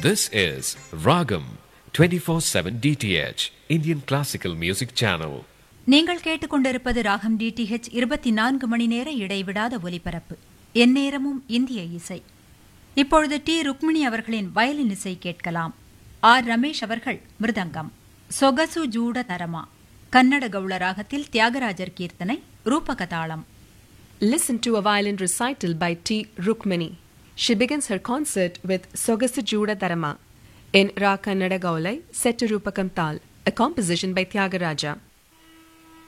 This is Ragam 24/7 DTH Indian Classical Music Channel. நீங்கள் கேட்டுக்கொண்டிருப்பது ராகம் டிடிஹெச் இருபத்தி நான்கு மணி நேர இடைவிடாத ஒலிபரப்பு எந்நேரமும் இந்திய இசை இப்பொழுது டி ருக்மிணி அவர்களின் வயலின் இசை கேட்கலாம் ஆர் ரமேஷ் அவர்கள் மிருதங்கம் சொகசு ஜூட தரமா கன்னட கவுள ராகத்தில் தியாகராஜர் கீர்த்தனை ரூபகதாளம் Listen to a violin recital by T. Rukmini. She begins her concert with Sogasu Juda Dharama in Ra Kannada Gaulai set to Rupakam Tal, a composition by Tyagaraja.